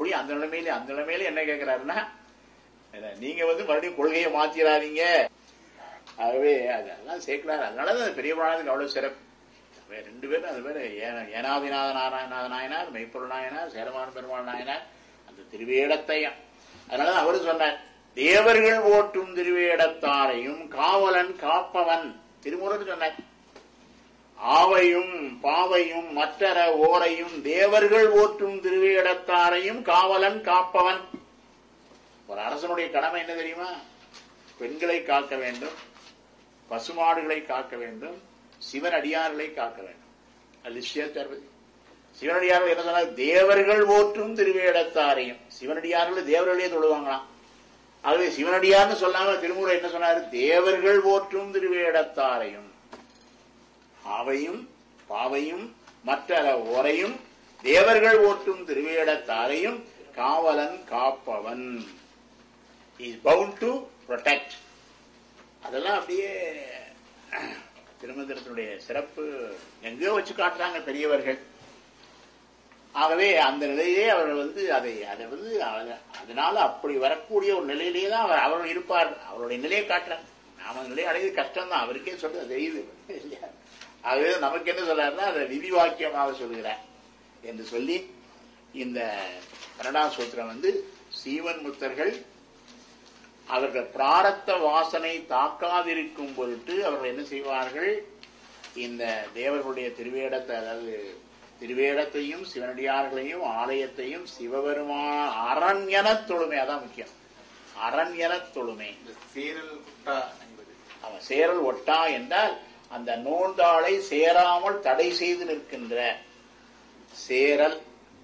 அப்படி அந்த நிலைமையில அந்த நிலைமையில என்ன கேட்கிறாருன்னா என்ன, நீங்க வந்து மறுபடியும் கொள்கையை மாத்திராதீங்க ஆகவே அதெல்லாம் சேர்க்கிறாரு அதனாலதான் அந்த பெரிய புராணத்துக்கு அவ்வளவு சிறப்பு வேற ரெண்டு பேரும் அது பேரு ஏன- ஏனாதிநாத நாராயணநாத நாயனார் மெய்ப்பொருள் நாயனார் சேரமான பெருமாள் நாயனார் அந்த திருவேடத்தையும் அதனால அவரு சொன்னார் தேவர்கள் ஓட்டும் திருவேடத்தாரையும் காவலன் காப்பவன் திருமுருகன் சொன்னார் ஆவையும் பாவையும் மற்றர ஓரையும் தேவர்கள் ஓட்டும் திருவேடத்தாரையும் காவலன் காப்பவன் ஒரு அரசனுடைய கடமை என்ன தெரியுமா பெண்களை காக்க வேண்டும் பசுமாடுகளை காக்க வேண்டும் சிவன் அடியார்களை காக்க வேண்டும் அது தருவது சிவனடியார்கள் என்ன சொன்னார் தேவர்கள் ஓற்றும் திருவேடத்தாரையும் சிவனடியார்கள் தேவர்களே தொழுவாங்களாம் ஆகவே சிவனடியார்னு சொல்லாம திருமுறை என்ன சொன்னாரு தேவர்கள் ஓற்றும் திருவேடத்தாரையும் ஆவையும் பாவையும் மற்ற ஓரையும் தேவர்கள் ஓட்டும் திருவேடத்தாரையும் காவலன் காப்பவன் இஸ் பவுண்ட் டு protect அதெல்லாம் அப்படியே திருமந்திரத்தினுடைய சிறப்பு எங்கேயோ வச்சு காட்டுறாங்க பெரியவர்கள் ஆகவே அந்த நிலையிலே அவர்கள் வந்து அதை அதை வந்து அத- அதனால அப்படி வரக்கூடிய ஒரு நிலையிலேயே தான் அவர் அவர்கள் இருப்பார் அவருடைய நிலையை காட்டுறார் நாம அந்த நிலையை அடைவது கஷ்டம் தான் அவருக்கே சொல்றது தெரியுது இல்லையா ஆகவே நமக்கு என்ன சொல்றாருன்னா அதை விதி வாக்கியமாக சொல்கிறார் என்று சொல்லி இந்த பன்னெண்டாம் சூத்திரம் வந்து சீவன் முத்தர்கள் அவர்கள் பிராரத்த வாசனை தாக்காதிருக்கும் பொருட்டு அவர்கள் என்ன செய்வார்கள் இந்த தேவர்களுடைய திருவேடத்தை அதாவது திருவேடத்தையும் சிவனடியார்களையும் ஆலயத்தையும் சிவபெருமான அரண்யன தொழுமை அதான் முக்கியம் அரண்யன தொழுமை இந்த சேரல் குட்டா என்பது அவன் சேரல் ஒட்டா என்றால் அந்த நோந்தாளை சேராமல் தடை செய்து நிற்கின்ற சேரல்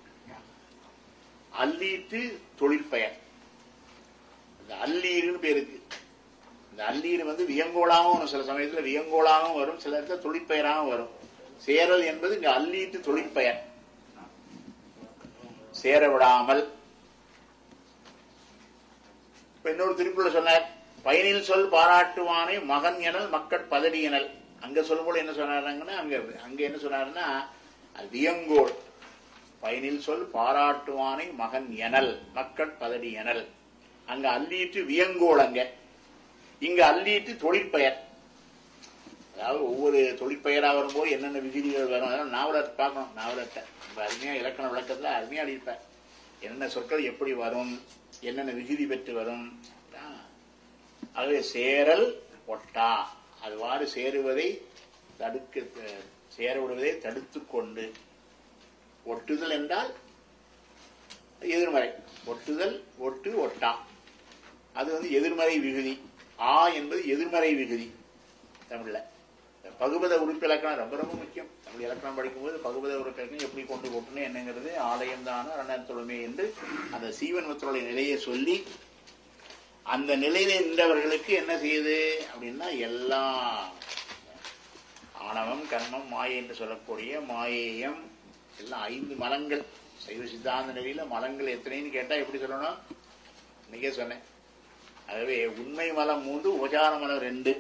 அல்லீட்டு தொழிற்பெயர் இந்த அல்லீருன்னு பேருக்கு இந்த அல்லீர் வந்து வியங்கோளாகவும் வரும் சில சமயத்துல வியங்கோளாகவும் வரும் சில இடத்துல தொழிற்பெயராகவும் வரும் சேரல் என்பது இங்க அல்லீட்டு தொழிற்பெயர் சேர விடாமல் இப்ப இன்னொரு திருக்குள்ள சொன்னார் பயனில் சொல் பாராட்டுவானை மகன் எனல் மக்கட் பதடி எனல் அங்க சொல்லும்போது என்ன சொன்னாருங்கன்னா அங்க அங்க என்ன சொன்னாருன்னா அது வியங்கோள் பயனில் சொல் பாராட்டுவானை மகன் எனல் மக்கட் பதடி எனல் அங்க அல்லீட்டு வியங்கோள் அங்க இங்க அல்லீட்டு தொழிற்பெயர் அதாவது ஒவ்வொரு தொழிற்பெயரா வரும்போது என்னென்ன விதிகள் வரும் அதெல்லாம் நாவலர் பார்க்கணும் நாவலத்தை ரொம்ப அருமையா இலக்கண விளக்கத்துல அருமையா அடிப்பேன் என்னென்ன சொற்கள் எப்படி வரும் என்னென்ன விகுதி பெற்று வரும் ஆகவே சேரல் ஒட்டா அதுவாறு சேருவதை தடுக்க சேர விடுவதை தடுத்துக் கொண்டு ஒட்டுதல் என்றால் எதிர்மறை ஒட்டுதல் ஒட்டு ஒட்டா அது வந்து எதிர்மறை விகுதி ஆ என்பது எதிர்மறை விகுதி தமிழ்ல இந்த பகுபத உறுப்பு இலக்கணம் ரொம்ப ரொம்ப முக்கியம் தமிழ் இலக்கணம் படிக்கும்போது பகுபத உறுப்பு இலக்கணம் எப்படி கொண்டு போட்டணும் என்னங்கிறது ஆலயம் தான அரணர் தொழுமை என்று அந்த சீவன் முத்தருடைய நிலையை சொல்லி அந்த நிலையில நின்றவர்களுக்கு என்ன செய்யுது அப்படின்னா எல்லா ஆணவம் கர்மம் மாயை என்று சொல்லக்கூடிய மாயேயம் எல்லாம் ஐந்து மலங்கள் சைவ சித்தாந்த நிலையில மலங்கள் எத்தனைன்னு கேட்டா எப்படி சொல்லணும் இன்னைக்கே சொன்னேன் ஆகவே உண்மை மலம் மூன்று உபச்சார மலம் ரெண்டு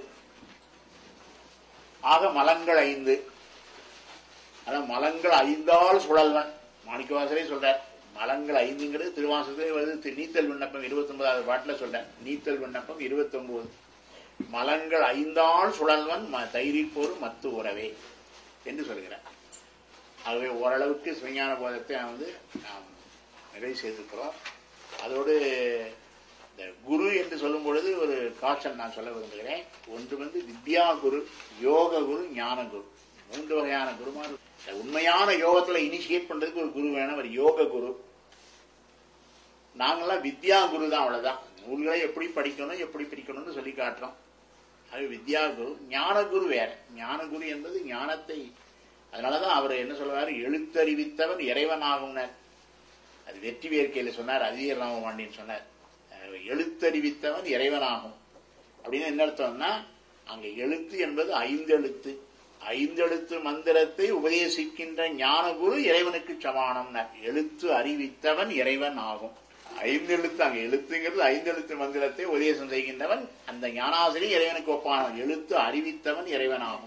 ஆக மலங்கள் ஐந்து அதான் மலங்கள் ஐந்தால் சுழல்வன் மாணிக்கவாசலே சொல்றார் மலங்கள் ஐந்துங்கிறது திருவாசகத்திலே வருது திரு- நீத்தல் விண்ணப்பம் இருபத்தி ஒன்பதாவது பாட்டுல சொல்றேன் நீத்தல் விண்ணப்பம் இருபத்தி ஒன்பது மலங்கள் ஐந்தால் சுழல்வன் ம- தைரிப்போர் மத்து உறவே என்று சொல்கிறார் ஆகவே ஓரளவுக்கு சிவஞான போதத்தை நாம் வந்து நாம் நிறைவு செய்திருக்கிறோம் அதோடு இந்த குரு என்று சொல்லும் பொழுது ஒரு காட்சன் நான் சொல்ல விரும்புகிறேன் ஒன்று வந்து வித்யா குரு யோக குரு ஞான குரு மூன்று வகையான குருமார் இந்த உண்மையான யோகத்துல இனிஷியேட் பண்றதுக்கு ஒரு குரு வேணும் ஒரு யோக குரு நாங்கெல்லாம் வித்யா குரு தான் அவ்வளவுதான் நூல்களை எப்படி படிக்கணும் எப்படி பிரிக்கணும்னு சொல்லி காட்டுறோம் அது வித்யா குரு ஞான குரு வேற ஞான குரு என்பது ஞானத்தை அதனாலதான் அவர் என்ன சொல்லுவாரு எழுத்தறிவித்தவன் இறைவனாகும்னார் அது வெற்றி வேர்க்கையில சொன்னார் அதிகர் ராமபாண்டியன் சொன்னார் அஹ் எழுத்தறிவித்தவன் இறைவனாகும் அப்படின்னு என்ன அர்த்தம்னா அங்க எழுத்து என்பது ஐந்தெழுத்து ஐந்தெழுத்து மந்திரத்தை உபதேசிக்கின்ற ஞானகுரு இறைவனுக்கு சமானம்னார் எழுத்து அறிவித்தவன் இறைவன் ஆகும் ஐந்தெழுத்து அங்க எழுத்துங்கிறது ஐந்தெழுத்து மந்திரத்தை உபதேசம் செய்கின்றவன் அந்த ஞானாசிரி இறைவனுக்கு ஒப்பானவன் எழுத்து அறிவித்தவன் இறைவன் ஆகும்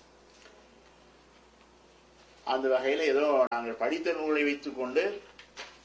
அந்த வகையில ஏதோ நாங்கள் படித்த நூலை வைத்துக் கொண்டு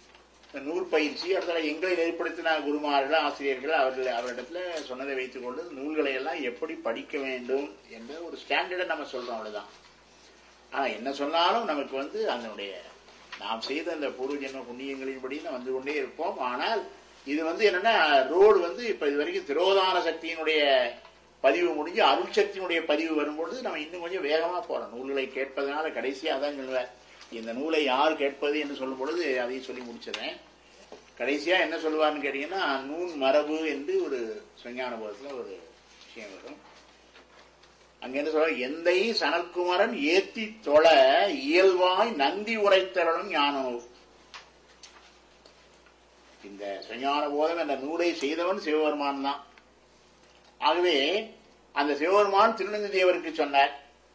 நூல் பயிற்சி அடுத்த எங்களை ஏற்படுத்தின குருமார்கள் ஆசிரியர்கள் அவர்கள் அவரிடத்துல சொன்னதை வைத்துக் கொண்டு நூல்களை எல்லாம் எப்படி படிக்க வேண்டும் என்ற ஒரு ஸ்டாண்டர்டை நம்ம சொல்றோம் அவ்வளவுதான் ஆனா என்ன சொன்னாலும் நமக்கு வந்து அதனுடைய நாம் செய்த அந்த பூர்வ ஜென்ம புண்ணியங்களின்படி தான் வந்து கொண்டே இருப்போம் ஆனால் இது வந்து என்னன்னா ரோடு வந்து இப்ப இது வரைக்கும் திரோதான சக்தியினுடைய பதிவு முடிஞ்சு அருள் சக்தியினுடைய பதிவு வரும்பொழுது நம்ம இன்னும் கொஞ்சம் வேகமா போறோம் நூல்களை கேட்பதனால கடைசியா அதான் சொல்லுவேன் இந்த நூலை யார் கேட்பது என்று சொல்லும் பொழுது அதையும் சொல்லி முடிச்சிடறேன் கடைசியா என்ன சொல்லுவார்னு கேட்டீங்கன்னா நூன் மரபு என்று ஒரு விஞ்ஞான போதத்துல ஒரு விஷயம் வரும் அங்க என்ன சொல்ற எந்தை சனற்குமரன் ஏத்தி தொழ இயல்பாய் நந்தி உரைத்தரணும் ஞானம் இந்த சஞான போதம் என்ற நூலை செய்தவன் சிவபெருமான் தான் ஆகவே அந்த சிவபெருமான் திருநந்தி தேவருக்கு சொன்னார்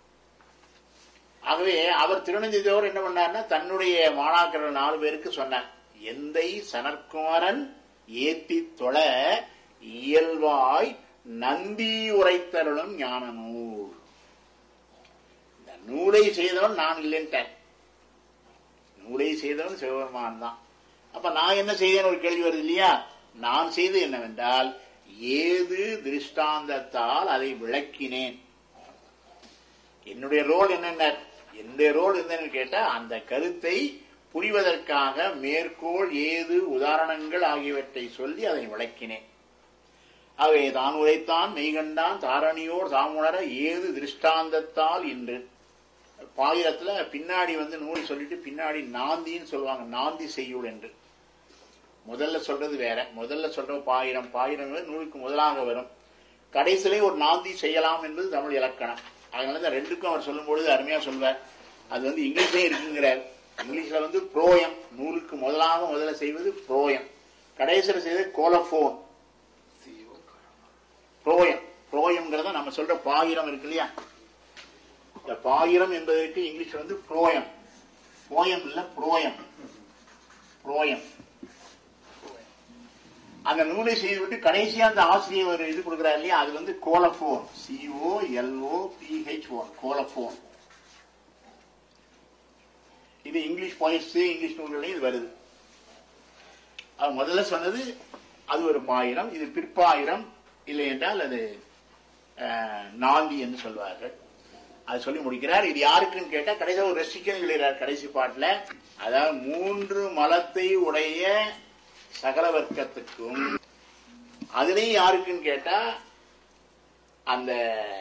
ஆகவே அவர் திருநந்தி தேவர் என்ன பண்ணார்னா தன்னுடைய மாணாக்கர்கள் நாலு பேருக்கு சொன்னார் எந்தை சனற்குமரன் ஏத்தி தொழ இயல்பாய் நந்தி உரைத்தருளும் ஞான நூல் இந்த நூலை செய்தவன் நான் இல்லைன்ட்டேன் நூலை செய்தவன் சிவபெருமான் தான் அப்ப நான் என்ன செய்தேன் ஒரு கேள்வி வருது இல்லையா நான் செய்து என்னவென்றால் ஏது திருஷ்டாந்தத்தால் அதை விளக்கினேன் என்னுடைய ரோல் என்னென்ன என்னுடைய ரோல் என்னன்னு கேட்டா அந்த கருத்தை புரிவதற்காக மேற்கோள் ஏது உதாரணங்கள் ஆகியவற்றை சொல்லி அதை விளக்கினேன் அவை தான் உரைத்தான் மெய்கண்டான் தாரணியோர் தாமுணர ஏது திருஷ்டாந்தத்தால் இன்று பாயிரத்துல பின்னாடி வந்து நூல் சொல்லிட்டு பின்னாடி நாந்தின்னு சொல்லுவாங்க நாந்தி செய்யுள் என்று முதல்ல சொல்றது வேற முதல்ல சொல்ற பாயிரம் பாயிரம் நூலுக்கு முதலாக வரும் கடைசியிலே ஒரு நாந்தி செய்யலாம் என்பது தமிழ் இலக்கணம் அதனால தான் ரெண்டுக்கும் அவர் சொல்லும் பொழுது அருமையா சொல்வார் அது வந்து இங்கிலீஷ்லயே இருக்குங்கிறார் இங்கிலீஷ்ல வந்து ப்ரோயம் நூலுக்கு முதலாக முதல்ல செய்வது ப்ரோயம் கடைசியில் செய்வது கோலபோன் ப்ரோயம் ப்ரோயம்ங்கிறத நம்ம சொல்ற பாயிரம் இருக்கு இல்லையா இந்த பாயிரம் என்பதற்கு இங்கிலீஷ் வந்து ப்ரோயம் போயம் இல்ல ப்ரோயம் ப்ரோயம் அந்த நூலை செய்துவிட்டு கடைசியா அந்த ஆசிரியர் ஒரு இது கொடுக்குறாரு இல்லையா அது வந்து collarbone CO LO PH own collarbone இது இங்கிலீஷ் பாயிண்ட்ஸ் இங்கிலீஷ் நூல்களையும் இது வருது அது முதல்ல சொன்னது அது ஒரு பாயிரம் இது பிற்பாயிரம் இல்லை என்றால் அது அஹ், நாந்தி என்று சொல்வார்கள் அது சொல்லி முடிக்கிறார் இது யாருக்குன்னு கேட்டா கடைசியாக ஒரு ரெஸ்ட்ரிக்ஷன் எழுதுகிறார் கடைசி பாட்டுல அதாவது மூன்று மலத்தை உடைய சகல வர்க்கத்துக்கும் அதுலயும் யாருக்குன்னு கேட்டா அந்த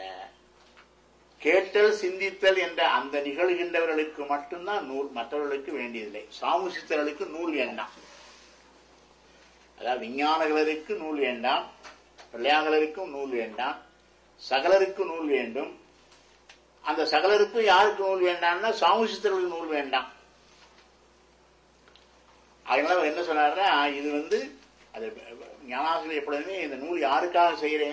கேட்டல் சிந்தித்தல் என்ற அந்த நிகழ்கின்றவர்களுக்கு மட்டும்தான் நூல் மற்றவர்களுக்கு வேண்டியதில்லை சாமுசித்தர்களுக்கு நூல் வேண்டாம் அதாவது விஞ்ஞானகளருக்கு நூல் வேண்டாம் பிள்ளையாளருக்கும் நூல் வேண்டாம் சகலருக்கு நூல் வேண்டும் அந்த சகலருக்கு யாருக்கு நூல் வேண்டாம்னா சாமுசித்தர்களுக்கு நூல் வேண்டாம் அதனால அவர் என்ன சொன்னார்னா இது வந்து அது ஞானாசிரியர் எப்பொழுதுமே இந்த நூல் யாருக்காக செய்கிறேன்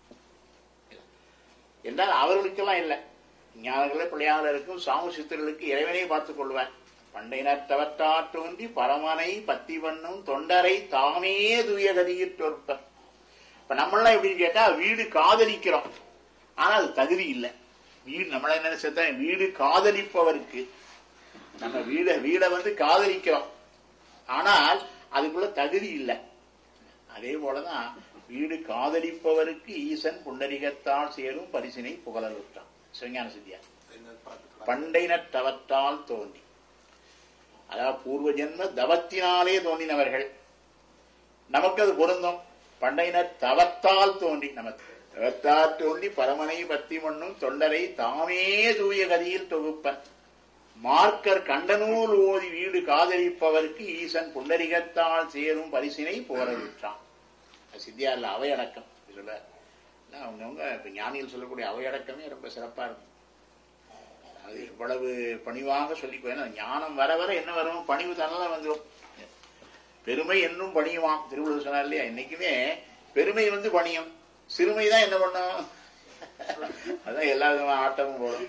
என்றால் அவர்களுக்கெல்லாம் இல்லை ஞானங்கள பிள்ளையாளருக்கும் சாமுசித்தர்களுக்கு இறைவனை பார்த்துக் கொள்வேன் பண்டையினர் தவற்றாற் தோன்றி பரமனை பத்தி பண்ணும் தொண்டரை தாமே துய கதியிற் தொற்பர் இப்ப நம்மளாம் எப்படின்னு கேட்டா வீடு காதலிக்கிறோம் ஆனா அது தகுதி இல்லை வீடு நம்மள என்ன செத்தா வீடு காதலிப்பவருக்கு நம்ம வீட வீடை வந்து காதலிக்கிறோம் ஆனால் அதுக்குள்ள தகுதி இல்லை அதே போலதான் வீடு காதலிப்பவருக்கு ஈசன் புண்டரிகத்தால் சேரும் பரிசினை புகழலுற்றான் சிவஞான சித்தியார் பண்டைனர் தவத்தால் தோன்றி அதாவது பூர்வ ஜென்ம தவத்தினாலே தோன்றினவர்கள் நமக்கு அது பொருந்தும் பண்டையினர் தவத்தால் தோன்றி நமக்கு தவத்தால் தோன்றி பரமனை பத்தி மண்ணும் தொண்டரை தாமே தூய கதியில் தொகுப்பன் மார்க்கர் கண்டநூல் ஓதி வீடு காதலிப்பவருக்கு ஈசன் புண்டரிகத்தால் சேரும் பரிசினை புகழவிட்டான் சித்தியாரில் அவையடக்கம் சொல்ல அவங்கவுங்க இப்ப ஞானிகள் சொல்லக்கூடிய அவையடக்கமே ரொம்ப சிறப்பா இருக்கும் அது இவ்வளவு பணிவாக சொல்லிக்குவேன் ஞானம் வர வர என்ன வரும் பணிவு தானே வந்துடும் பெருமை என்னும் பணியுமாம் திருவள்ளுவர் சொன்னார் இல்லையா இன்னைக்குமே பெருமை வந்து பணியும் சிறுமை தான் என்ன பண்ணும் அதான் எல்லா விதமான ஆட்டமும் போடும்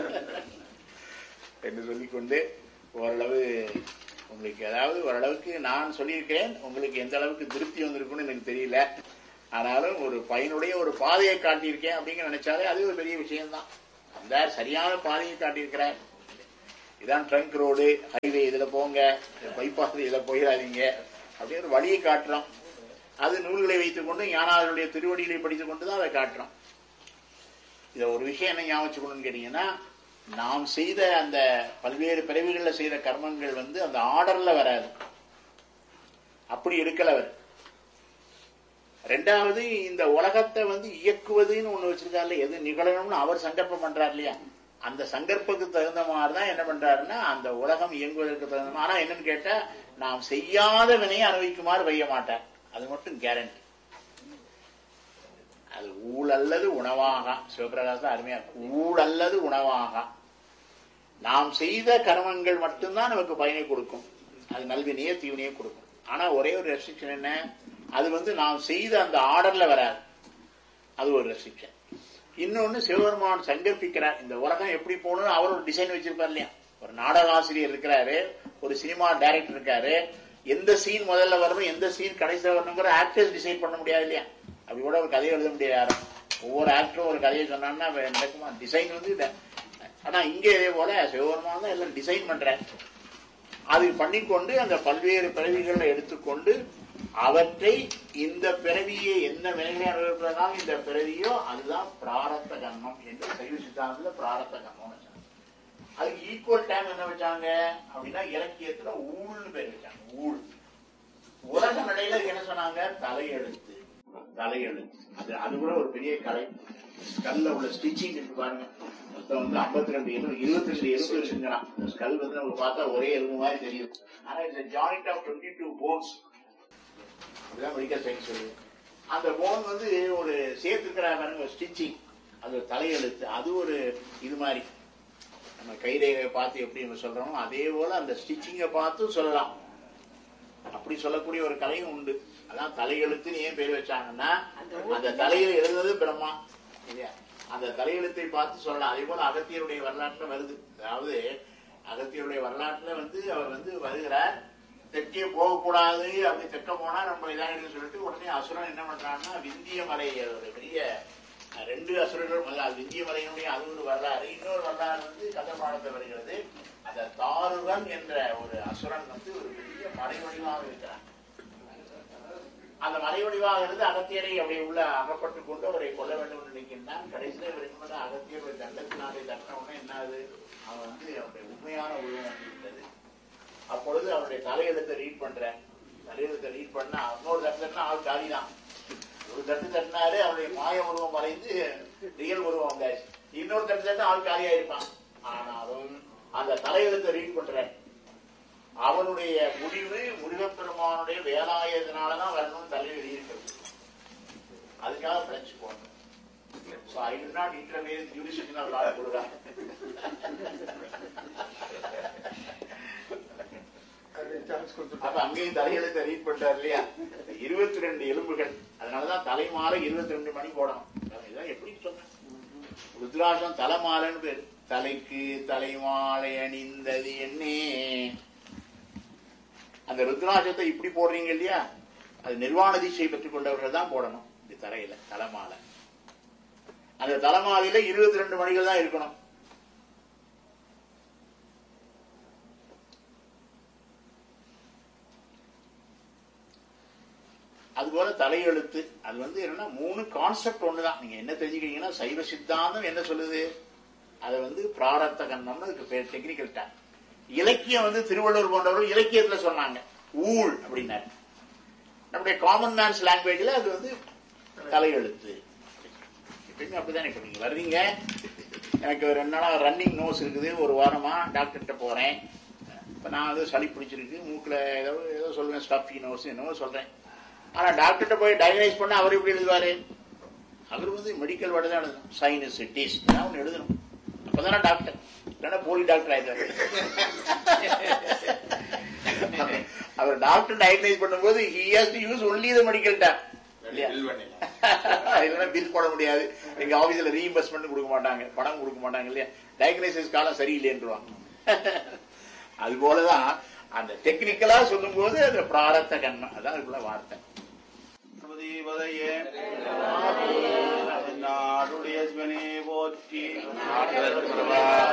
என்று சொல்லிக்கொண்டு ஓரளவு உங்களுக்கு அதாவது ஓரளவுக்கு நான் சொல்லியிருக்கிறேன் உங்களுக்கு எந்த அளவுக்கு திருப்தி வந்திருக்குன்னு எனக்கு தெரியல ஆனாலும் ஒரு பையனுடைய ஒரு பாதையை காட்டியிருக்கேன் அப்படிங்கிற நினைச்சாலே அது ஒரு பெரிய விஷயம்தான் அந்த சரியான பாதையை காட்டியிருக்கிறார் இதான் ட்ரங்க் ரோடு ஹைவே இதுல போங்க பைபாஸ் இதுல போயிடாதீங்க அப்படின்னு ஒரு வழியை காட்டுறோம் அது நூல்களை வைத்துக் கொண்டு ஞானாதனுடைய திருவடிகளை படித்துக் கொண்டு தான் அதை காட்டுறோம் இத ஒரு விஷயம் என்ன ஞாபகம் வச்சுக்கணும்னு கேட்டீங்கன்னா நாம் செய்த அந்த பல்வேறு பிறவிகளில் செய்த கர்மங்கள் வந்து அந்த ஆர்டர்ல வராது அப்படி எடுக்கல அவர் ரெண்டாவது இந்த உலகத்தை வந்து இயக்குவதுன்னு ஒண்ணு வச்சிருக்காருல எது நிகழணும்னு அவர் சங்கல்பம் பண்றாரு இல்லையா அந்த சங்கல்பத்துக்கு தகுந்த மாதிரி தான் என்ன பண்றாருன்னா அந்த உலகம் இயங்குவதற்கு தகுந்த மாதிரி ஆனா என்னன்னு கேட்டா நாம் செய்யாத வினையை அனுபவிக்குமாறு வைய மாட்டார் அது மட்டும் கேரண்டி அது ஊழ் அல்லது உணவாக சிவபிரகாச அருமையா ஊழ் அல்லது உணவாக நாம் செய்த கர்மங்கள் மட்டும்தான் நமக்கு பயனை கொடுக்கும் அது நல்வினையே தீவினையே கொடுக்கும் ஆனா ஒரே ஒரு ரெஸ்ட்ரிக்ஷன் என்ன அது வந்து நாம் செய்த அந்த ஆர்டர்ல வராது அது ஒரு ரெஸ்ட்ரிக்ஷன் இன்னொன்னு சிவபெருமான் சங்கல்பிக்கிறார் இந்த உலகம் எப்படி போகணும்னு அவர் ஒரு டிசைன் வச்சிருப்பார் இல்லையா ஒரு நாடக ஆசிரியர் இருக்கிறாரு ஒரு சினிமா டைரக்டர் இருக்காரு எந்த சீன் முதல்ல வரணும் எந்த சீன் கடைசியில் வரணுங்கிற ஆக்டர்ஸ் டிசைட் பண்ண முடியாது இல்லையா அப்படி கூட ஒரு கதையை எழுத முடியாது யாரும் ஒவ்வொரு ஆக்டரும் ஒரு கதையை சொன்னான்னா அவன் நடக்குமா டிசைன் வந்து இல்ல. ஆனா இங்க இதே போல சிவபெருமான் தான் எல்லாம் டிசைன் பண்றாரு அது பண்ணிக்கொண்டு அந்த பல்வேறு பிறவிகளை எடுத்துக்கொண்டு அவற்றை இந்த பிறவியை என்ன வினைகளை அனுபவிப்பதனால் இந்த பிறவியோ அதுதான் பிராரத்த கர்மம் என்று சைவ சித்தாந்தத்துல பிராரத்த கர்மம் வச்சாங்க அதுக்கு ஈக்குவல் டைம் என்ன வச்சாங்க அப்படின்னா இலக்கியத்துல ஊழ்னு பேர் வச்சாங்க ஊழ் உலக நடையில அதுக்கு என்ன சொன்னாங்க தலையெழுத்து தலையெழுத்து அது அது கூட ஒரு பெரிய கலை கல்ல உள்ள ஸ்டிச்சிங் இருக்கு பாருங்க மொத்தம் வந்து ஐம்பத்தி ரெண்டு எலும்பு இருபத்தி ரெண்டு எலும்பு இருக்குங்கிறான் இந்த ஸ்கல் வந்து நமக்கு பார்த்தா ஒரே எலும்பு மாதிரி தெரியும் ஆனா it's joint of twenty two bones அப்படிதான் மெடிக்கல் சயின்ஸ் சொல்லுது அந்த போன் வந்து ஒரு சேர்த்துக்கிற பாருங்க ஸ்டிச்சிங் அது ஒரு தலையெழுத்து அது ஒரு இது மாதிரி நம்ம கைரேகை பார்த்து எப்படி நம்ம சொல்றோமோ அதே போல அந்த ஸ்டிச்சிங்கை பார்த்து சொல்லலாம் அப்படி சொல்லக்கூடிய ஒரு கலையும் உண்டு அதான் தலையெழுத்துன்னு ஏன் பேர் வச்சாங்கன்னா அந்த தலையில எழுதுறது பிரம்மா இல்லையா அந்த தலையெழுத்தை பார்த்து சொல்லலாம் அதே போல அகத்தியருடைய வரலாற்றுல வருது அதாவது அகத்தியருடைய வரலாற்றுல வந்து அவர் வந்து வருகிறார் தெற்கே போகக்கூடாது அப்படி தெற்க போனா நம்ம இதாகிடும் சொல்லிட்டு உடனே அசுரன் என்ன பண்றான்னா விந்திய மலை ஒரு பெரிய அஹ், ரெண்டு அசுரர்கள் முதல்ல அது விந்திய மலையினுடைய அது ஒரு வரலாறு இன்னொரு வரலாறு வந்து கதபாடத்தில் வருகிறது அந்த தாருகன் என்ற ஒரு அசுரன் வந்து ஒரு பெரிய மலை வடிவாக இருக்கிறான் அந்த மலை வடிவாக இருந்து அகத்தியரை அப்படியே உள்ள அகப்பட்டுக் கொண்டு அவரை கொல்ல வேண்டும் என்று நினைக்கின்றான் கடைசியில் இவர் என்ன பண்ண அகத்தியருடைய தண்டத்தினாலே தட்டின உடனே என்ன ஆகுது அவன் வந்து அவருடைய உண்மையான உருவம் இருந்தது அப்பொழுது அவருடைய தலையெழுத்தை ரீட் பண்றேன் தலையெழுத்தை ரீட் பண்ணா இன்னொரு தட்டுனா ஆள் காலி தான் ஒரு தட்டு தட்டினாரு அவருடைய மாய உருவம் மறைந்து ரியல் உருவம் வந்தாச்சு இன்னொரு தட்டு தட்டு ஆள் காலியா இருப்பான் ஆனாலும் அந்த தலையெழுத்தை ரீட் பண்றேன் அவனுடைய முடிவு முருகப்பெருமானுடைய வேலாயத்தினாலதான் வரணும்னு தலை எழுதியிருக்கிறது அதுக்காக பிரெஞ்சு போனோம் So I did not intervene in jurisdiction of Lord Muruga. அப்ப அங்கேயும் தலையெழுத்தை ரீட் பண்றாரு இல்லையா இருபத்தி ரெண்டு எலும்புகள் அதனாலதான் தலைமாலை இருபத்தி ரெண்டு மணி போடணும் இதான் எப்படி சொன்னேன் ருத்ராட்சம் தலைமாலைன்னு பேரு தலைக்கு தலைமாலை அணிந்தது என்னே அந்த ருத்ராட்சத்தை இப்படி போடுறீங்க இல்லையா அது நிர்வாண தீட்சை பெற்றுக் கொண்டவர்கள் தான் போடணும் இந்த தரையில தலைமாலை அந்த தலைமாலையில இருபத்தி ரெண்டு மணிகள் தான் இருக்கணும் அதுபோல தலையெழுத்து அது வந்து என்னன்னா மூணு கான்செப்ட் ஒண்ணுதான் நீங்க என்ன தெரிஞ்சுக்கிறீங்கன்னா சைவ சித்தாந்தம் என்ன சொல்லுது அதை வந்து பிராரத்த கண்ணம்னு அதுக்கு பேர் டெக்னிக்கல் டேம் இலக்கியம் வந்து திருவள்ளுவர் போன்றவர்கள் இலக்கியத்துல சொன்னாங்க ஊழ் அப்படின்னாரு நம்முடைய காமன் மேன்ஸ் லாங்குவேஜ்ல அது வந்து தலையெழுத்து எப்பயுமே அப்படிதானே இப்ப நீங்க வர்றீங்க எனக்கு ஒரு ரெண்டு நாளா ரன்னிங் நோஸ் இருக்குது ஒரு வாரமா டாக்டர்கிட்ட போறேன் இப்ப நான் வந்து சளி பிடிச்சிருக்கு மூக்குல ஏதோ ஏதோ சொல்லுவேன் ஸ்டஃபி நோஸ் என்னவோ சொல்றேன் ஆனா டாக்டர்கிட்ட போய் டயக்னைஸ் பண்ண அவர் எப்படி எழுதுவாரு அவர் வந்து மெடிக்கல் வேர்டு தான் எழுதணும் சைனசிட்டிஸ் ஏதாவது ஒன்று எழுதணும் அப்பதானே டாக்டர் இல்லைன்னா போலி டாக்டர் ஆயிட்டாரு அவர் டாக்டர் டயக்னைஸ் பண்ணும்போது he has to use only the medical term இல்லையா பில் பண்ணிடலாம் இல்லைன்னா பில் போட முடியாது எங்க ஆபீஸ்ல ரீஇம்பர்ஸ்மெண்ட் கொடுக்க மாட்டாங்க பணம் கொடுக்க மாட்டாங்க இல்லையா டயக்னைசிஸ் காலம் சரியில்லைன்றுவாங்க அது போலதான் அந்த டெக்னிக்கலா சொல்லும்போது அது பிராரத்த கண்மம் அதான் அதுக்குள்ள வார்த்தை பதையே நாடுடைய சிவனே போற்றி